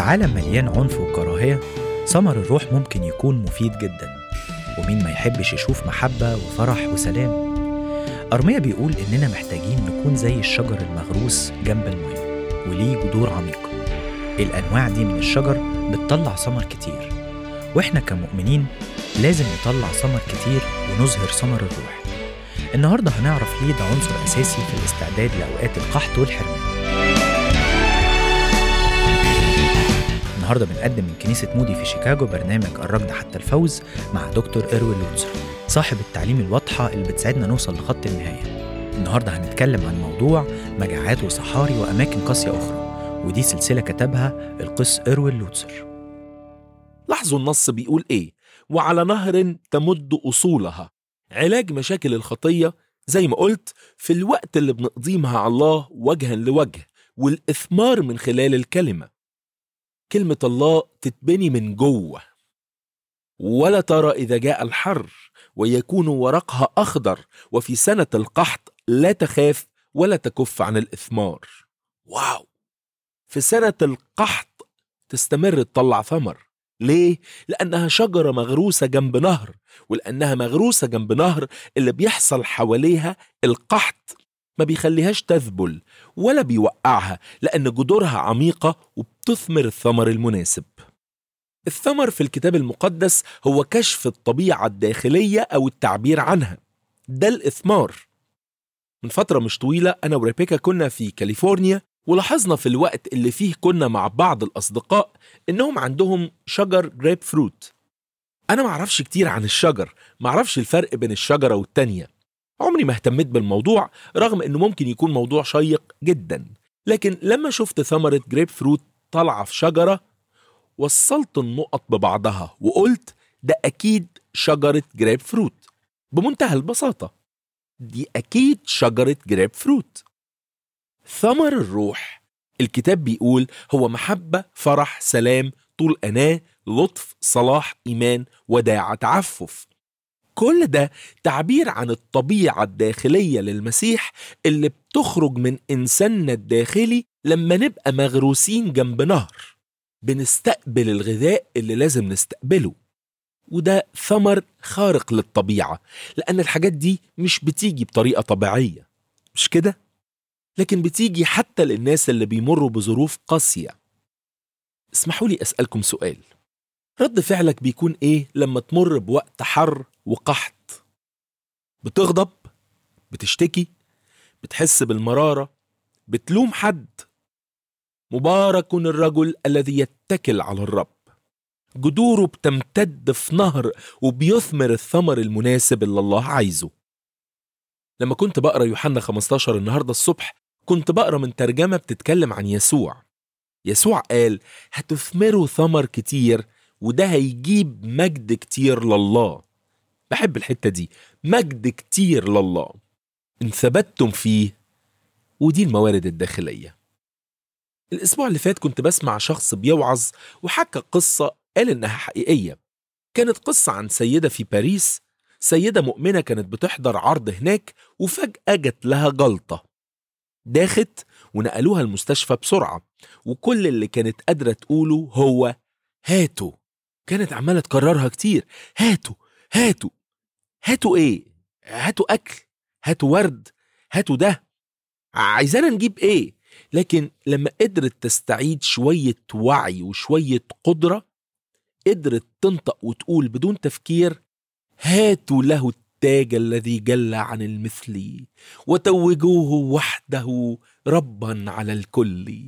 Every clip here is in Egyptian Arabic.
عالم مليان عنف وكراهية ثمر الروح ممكن يكون مفيد جدا ومين ما يحبش يشوف محبة وفرح وسلام أرميا بيقول إننا محتاجين نكون زي الشجر المغروس جنب المياه وليه جذور عميقة الأنواع دي من الشجر بتطلع ثمر كتير وإحنا كمؤمنين لازم نطلع ثمر كتير ونظهر ثمر الروح النهاردة هنعرف ليه ده عنصر أساسي في الاستعداد لأوقات القحط والحرمان النهارده بنقدم من كنيسة مودي في شيكاغو برنامج الركض حتى الفوز مع دكتور إيروين لوتسر صاحب التعليم الواضحة اللي بتساعدنا نوصل لخط النهاية النهارده هنتكلم عن موضوع مجاعات وصحاري وأماكن قاسية أخرى ودي سلسلة كتبها القس إيروين لوتسر لاحظوا النص بيقول ايه وعلى نهر تمد اصولها علاج مشاكل الخطيه زي ما قلت في الوقت اللي بنقضيه مع الله وجها لوجه والاثمار من خلال الكلمه كلمه الله تتبني من جوه ولا ترى اذا جاء الحر ويكون ورقها اخضر وفي سنه القحط لا تخاف ولا تكف عن الاثمار واو في سنه القحط تستمر تطلع ثمر ليه؟ لأنها شجرة مغروسة جنب نهر ولأنها مغروسة جنب نهر اللي بيحصل حواليها القحط ما بيخليهاش تذبل ولا بيوقعها لأن جذورها عميقة وبتثمر الثمر المناسب الثمر في الكتاب المقدس هو كشف الطبيعة الداخلية أو التعبير عنها ده الإثمار من فترة مش طويلة أنا وريبيكا كنا في كاليفورنيا ولاحظنا في الوقت اللي فيه كنا مع بعض الأصدقاء إنهم عندهم شجر جريب فروت أنا معرفش كتير عن الشجر معرفش الفرق بين الشجرة والتانية عمري ما اهتميت بالموضوع رغم إنه ممكن يكون موضوع شيق جدا لكن لما شفت ثمرة جريب فروت طالعة في شجرة وصلت النقط ببعضها وقلت ده أكيد شجرة جريب فروت بمنتهى البساطة دي أكيد شجرة جريب فروت ثمر الروح الكتاب بيقول هو محبة فرح سلام طول أناة لطف صلاح إيمان وداعة تعفف كل ده تعبير عن الطبيعة الداخلية للمسيح اللي بتخرج من إنساننا الداخلي لما نبقى مغروسين جنب نهر بنستقبل الغذاء اللي لازم نستقبله وده ثمر خارق للطبيعة لأن الحاجات دي مش بتيجي بطريقة طبيعية مش كده؟ لكن بتيجي حتى للناس اللي بيمروا بظروف قاسية اسمحوا لي أسألكم سؤال رد فعلك بيكون إيه لما تمر بوقت حر وقحط بتغضب بتشتكي بتحس بالمرارة بتلوم حد مبارك الرجل الذي يتكل على الرب جذوره بتمتد في نهر وبيثمر الثمر المناسب اللي الله عايزه لما كنت بقرا يوحنا 15 النهارده الصبح كنت بقرا من ترجمه بتتكلم عن يسوع يسوع قال هتثمروا ثمر كتير وده هيجيب مجد كتير لله بحب الحته دي مجد كتير لله ان ثبتتم فيه ودي الموارد الداخليه الاسبوع اللي فات كنت بسمع شخص بيوعظ وحكى قصه قال انها حقيقيه كانت قصه عن سيده في باريس سيدة مؤمنة كانت بتحضر عرض هناك وفجأة جت لها جلطة داخت ونقلوها المستشفى بسرعة وكل اللي كانت قادرة تقوله هو هاتوا كانت عمالة تكررها كتير هاتوا هاتوا هاتوا ايه هاتوا أكل هاتوا ورد هاتوا ده عايزانا نجيب ايه لكن لما قدرت تستعيد شوية وعي وشوية قدرة قدرت تنطق وتقول بدون تفكير هاتوا له التاج الذي جل عن المثل وتوجوه وحده ربا على الكل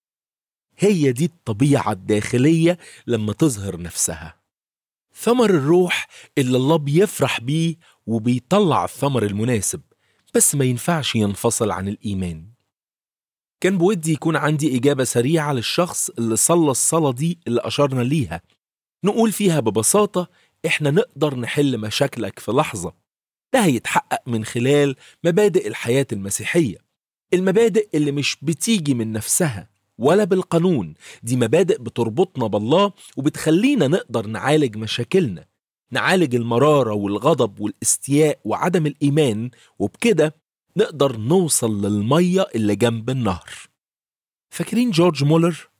هي دي الطبيعه الداخليه لما تظهر نفسها ثمر الروح اللي الله بيفرح بيه وبيطلع الثمر المناسب بس ما ينفعش ينفصل عن الايمان كان بودي يكون عندي اجابه سريعه للشخص اللي صلى الصلاه دي اللي اشرنا ليها نقول فيها ببساطه احنا نقدر نحل مشاكلك في لحظة ده هيتحقق من خلال مبادئ الحياة المسيحية المبادئ اللي مش بتيجي من نفسها ولا بالقانون دي مبادئ بتربطنا بالله وبتخلينا نقدر نعالج مشاكلنا نعالج المرارة والغضب والاستياء وعدم الإيمان وبكده نقدر نوصل للمية اللي جنب النهر فاكرين جورج مولر؟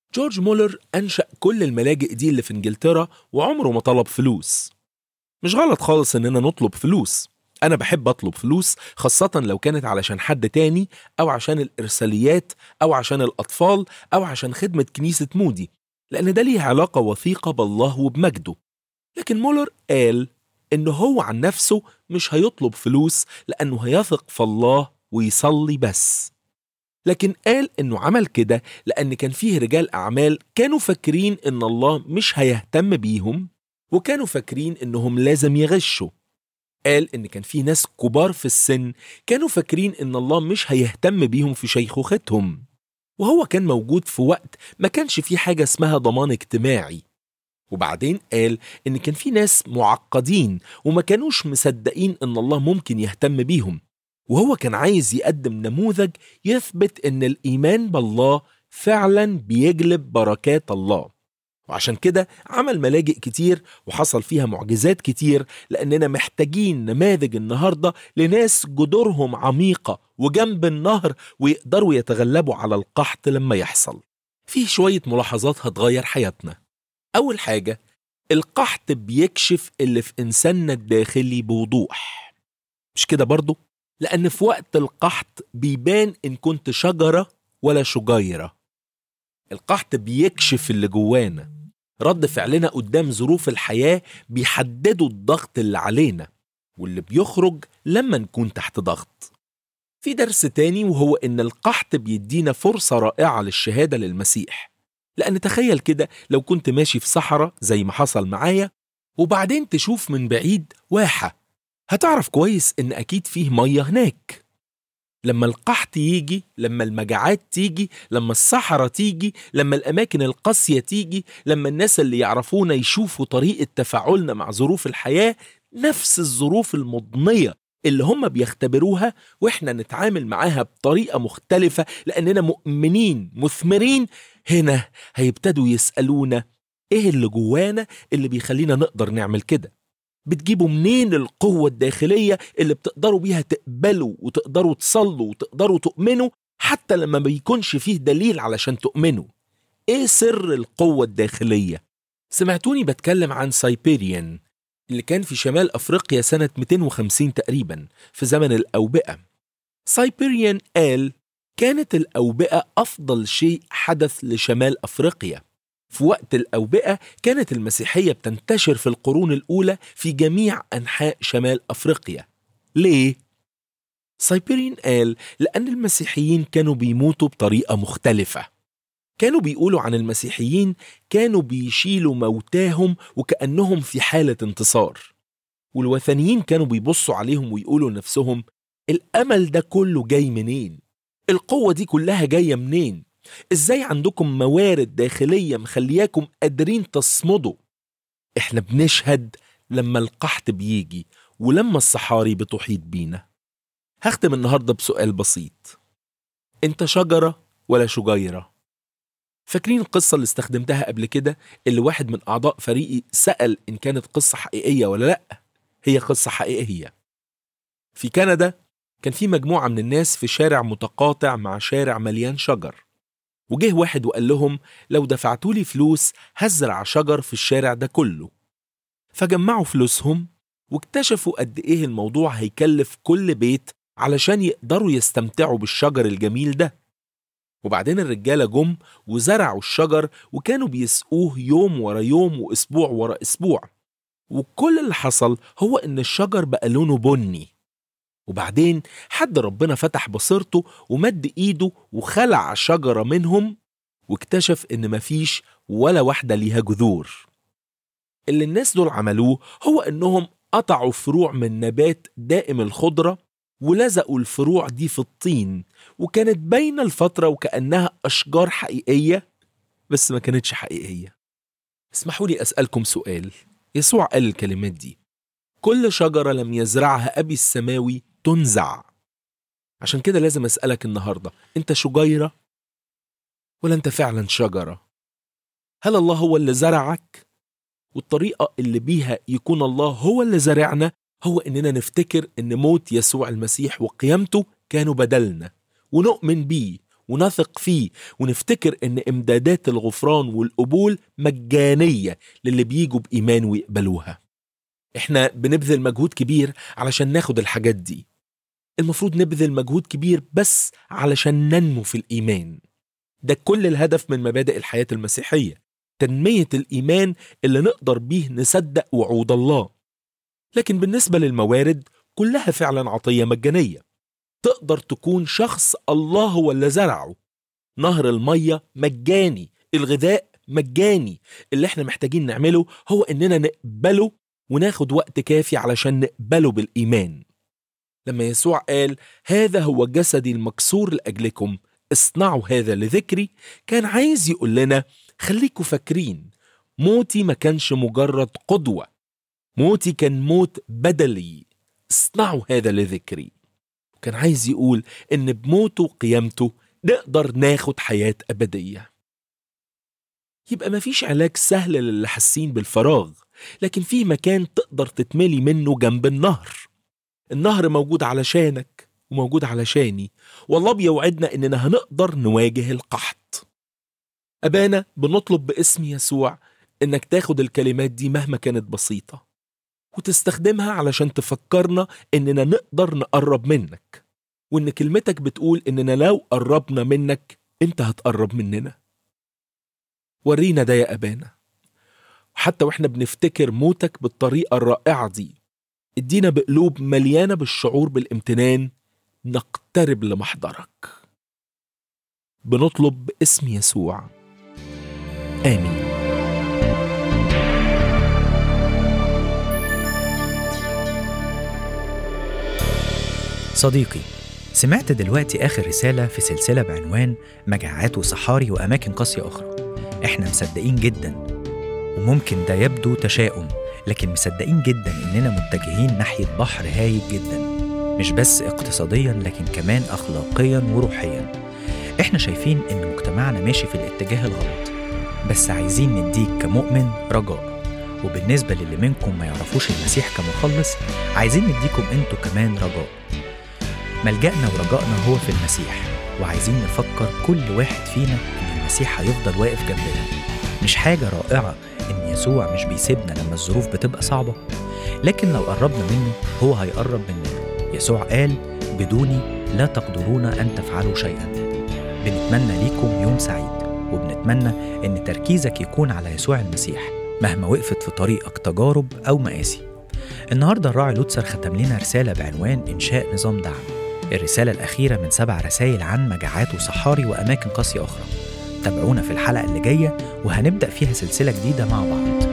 جورج مولر أنشأ كل الملاجئ دي اللي في إنجلترا وعمره ما طلب فلوس مش غلط خالص إننا نطلب فلوس أنا بحب أطلب فلوس خاصة لو كانت علشان حد تاني أو عشان الإرساليات أو عشان الأطفال أو عشان خدمة كنيسة مودي لأن ده ليه علاقة وثيقة بالله وبمجده لكن مولر قال إنه هو عن نفسه مش هيطلب فلوس لأنه هيثق في الله ويصلي بس لكن قال إنه عمل كده لأن كان فيه رجال أعمال كانوا فاكرين إن الله مش هيهتم بيهم وكانوا فاكرين إنهم لازم يغشوا قال إن كان في ناس كبار في السن كانوا فاكرين إن الله مش هيهتم بيهم في شيخوختهم وهو كان موجود في وقت ما كانش فيه حاجة اسمها ضمان اجتماعي وبعدين قال إن كان في ناس معقدين وما كانوش مصدقين إن الله ممكن يهتم بيهم وهو كان عايز يقدم نموذج يثبت إن الإيمان بالله فعلا بيجلب بركات الله وعشان كده عمل ملاجئ كتير وحصل فيها معجزات كتير لأننا محتاجين نماذج النهاردة لناس جذورهم عميقة وجنب النهر ويقدروا يتغلبوا على القحط لما يحصل في شوية ملاحظات هتغير حياتنا أول حاجة القحط بيكشف اللي في إنساننا الداخلي بوضوح مش كده برضو؟ لأن في وقت القحط بيبان إن كنت شجرة ولا شجيرة القحط بيكشف اللي جوانا رد فعلنا قدام ظروف الحياة بيحددوا الضغط اللي علينا واللي بيخرج لما نكون تحت ضغط في درس تاني وهو إن القحط بيدينا فرصة رائعة للشهادة للمسيح لأن تخيل كده لو كنت ماشي في صحراء زي ما حصل معايا وبعدين تشوف من بعيد واحة هتعرف كويس إن أكيد فيه مية هناك لما القحط يجي لما المجاعات تيجي لما الصحراء تيجي لما الأماكن القاسية تيجي لما الناس اللي يعرفونا يشوفوا طريقة تفاعلنا مع ظروف الحياة نفس الظروف المضنية اللي هم بيختبروها واحنا نتعامل معاها بطريقة مختلفة لأننا مؤمنين مثمرين هنا هيبتدوا يسألونا ايه اللي جوانا اللي بيخلينا نقدر نعمل كده بتجيبوا منين القوة الداخلية اللي بتقدروا بيها تقبلوا وتقدروا تصلوا وتقدروا تؤمنوا حتى لما ما بيكونش فيه دليل علشان تؤمنوا ايه سر القوة الداخلية؟ سمعتوني بتكلم عن سايبيريان اللي كان في شمال أفريقيا سنة 250 تقريبا في زمن الأوبئة سايبيريان قال كانت الأوبئة أفضل شيء حدث لشمال أفريقيا في وقت الأوبئة كانت المسيحية بتنتشر في القرون الأولى في جميع أنحاء شمال أفريقيا ليه؟ سايبيرين قال لأن المسيحيين كانوا بيموتوا بطريقة مختلفة كانوا بيقولوا عن المسيحيين كانوا بيشيلوا موتاهم وكأنهم في حالة انتصار والوثنيين كانوا بيبصوا عليهم ويقولوا لنفسهم الأمل ده كله جاي منين؟ القوة دي كلها جاية منين؟ ازاي عندكم موارد داخلية مخلياكم قادرين تصمدوا احنا بنشهد لما القحط بيجي ولما الصحاري بتحيط بينا هختم النهاردة بسؤال بسيط انت شجرة ولا شجيرة فاكرين القصة اللي استخدمتها قبل كده اللي واحد من أعضاء فريقي سأل إن كانت قصة حقيقية ولا لأ هي قصة حقيقية في كندا كان في مجموعة من الناس في شارع متقاطع مع شارع مليان شجر وجه واحد وقال لهم لو دفعتولي فلوس هزرع شجر في الشارع ده كله فجمعوا فلوسهم واكتشفوا قد ايه الموضوع هيكلف كل بيت علشان يقدروا يستمتعوا بالشجر الجميل ده وبعدين الرجالة جم وزرعوا الشجر وكانوا بيسقوه يوم ورا يوم وأسبوع ورا أسبوع وكل اللي حصل هو إن الشجر بقى لونه بني وبعدين حد ربنا فتح بصيرته ومد ايده وخلع شجرة منهم واكتشف ان مفيش ولا واحدة ليها جذور اللي الناس دول عملوه هو انهم قطعوا فروع من نبات دائم الخضرة ولزقوا الفروع دي في الطين وكانت باينة الفترة وكأنها أشجار حقيقية بس ما كانتش حقيقية اسمحوا لي أسألكم سؤال يسوع قال الكلمات دي كل شجرة لم يزرعها أبي السماوي تنزع عشان كده لازم أسألك النهاردة أنت شجيرة ولا أنت فعلا شجرة هل الله هو اللي زرعك والطريقة اللي بيها يكون الله هو اللي زرعنا هو إننا نفتكر إن موت يسوع المسيح وقيامته كانوا بدلنا ونؤمن بيه ونثق فيه ونفتكر إن إمدادات الغفران والقبول مجانية للي بيجوا بإيمان ويقبلوها إحنا بنبذل مجهود كبير علشان ناخد الحاجات دي المفروض نبذل مجهود كبير بس علشان ننمو في الإيمان ده كل الهدف من مبادئ الحياة المسيحية تنمية الإيمان اللي نقدر بيه نصدق وعود الله لكن بالنسبة للموارد كلها فعلا عطية مجانية تقدر تكون شخص الله هو اللي زرعه نهر المية مجاني الغذاء مجاني اللي احنا محتاجين نعمله هو اننا نقبله وناخد وقت كافي علشان نقبله بالإيمان لما يسوع قال هذا هو جسدي المكسور لأجلكم اصنعوا هذا لذكري كان عايز يقول لنا خليكوا فاكرين موتي ما كانش مجرد قدوة موتي كان موت بدلي اصنعوا هذا لذكري كان عايز يقول ان بموته وقيامته نقدر ناخد حياة أبدية يبقى مفيش علاج سهل للي حاسين بالفراغ لكن في مكان تقدر تتملي منه جنب النهر النهر موجود علشانك وموجود علشاني والله بيوعدنا اننا هنقدر نواجه القحط أبانا بنطلب باسم يسوع انك تاخد الكلمات دي مهما كانت بسيطة وتستخدمها علشان تفكرنا اننا نقدر نقرب منك وان كلمتك بتقول اننا لو قربنا منك انت هتقرب مننا ورينا ده يا ابانا وحتى واحنا بنفتكر موتك بالطريقة الرائعة دي ادينا بقلوب مليانة بالشعور بالامتنان نقترب لمحضرك بنطلب باسم يسوع آمين صديقي سمعت دلوقتي آخر رسالة في سلسلة بعنوان مجاعات وصحاري وأماكن قاسية أخرى إحنا مصدقين جدا وممكن ده يبدو تشاؤم لكن مصدقين جدا إننا متجهين ناحية بحر هايج جدا مش بس اقتصاديا لكن كمان أخلاقيا وروحيا إحنا شايفين إن مجتمعنا ماشي في الاتجاه الغلط بس عايزين نديك كمؤمن رجاء وبالنسبة للي منكم ما يعرفوش المسيح كمخلص عايزين نديكم انتوا كمان رجاء ملجأنا ورجائنا هو في المسيح وعايزين نفكر كل واحد فينا إن المسيح هيفضل واقف جنبنا مش حاجة رائعة إن يسوع مش بيسيبنا لما الظروف بتبقى صعبة لكن لو قربنا منه هو هيقرب مننا يسوع قال بدوني لا تقدرون أن تفعلوا شيئا بنتمنى ليكم يوم سعيد وبنتمنى إن تركيزك يكون على يسوع المسيح مهما وقفت في طريقك تجارب أو مآسي النهاردة الراعي لوتسر ختم لنا رسالة بعنوان إنشاء نظام دعم الرسالة الأخيرة من سبع رسائل عن مجاعات وصحاري وأماكن قاسية أخرى تابعونا في الحلقة اللي جاية وهنبدأ فيها سلسلة جديدة مع بعض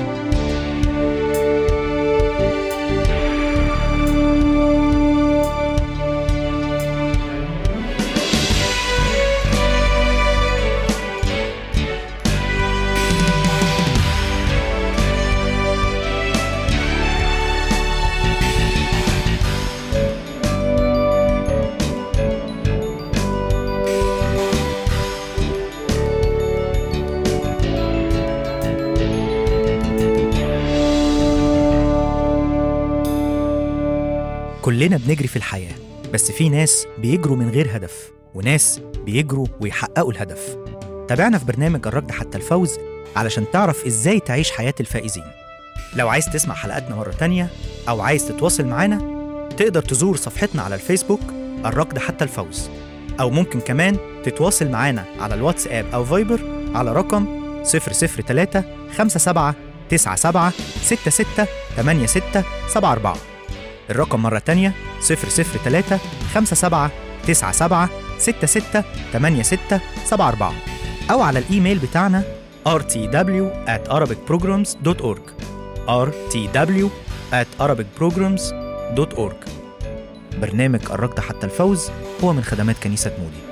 كلنا بنجري في الحياة بس في ناس بيجروا من غير هدف وناس بيجروا ويحققوا الهدف تابعنا في برنامج الركض حتى الفوز علشان تعرف ازاي تعيش حياة الفائزين لو عايز تسمع حلقاتنا مرة تانية أو عايز تتواصل معانا تقدر تزور صفحتنا على الفيسبوك الركض حتى الفوز أو ممكن كمان تتواصل معانا على الواتساب أو فايبر على رقم 003 57 97 66 86 74 الرقم مرة تانية 003 57 97 66 86 74 أو على الإيميل بتاعنا rtw at arabicprograms.org rtw at arabicprograms.org برنامج الركض حتى الفوز هو من خدمات كنيسة مودي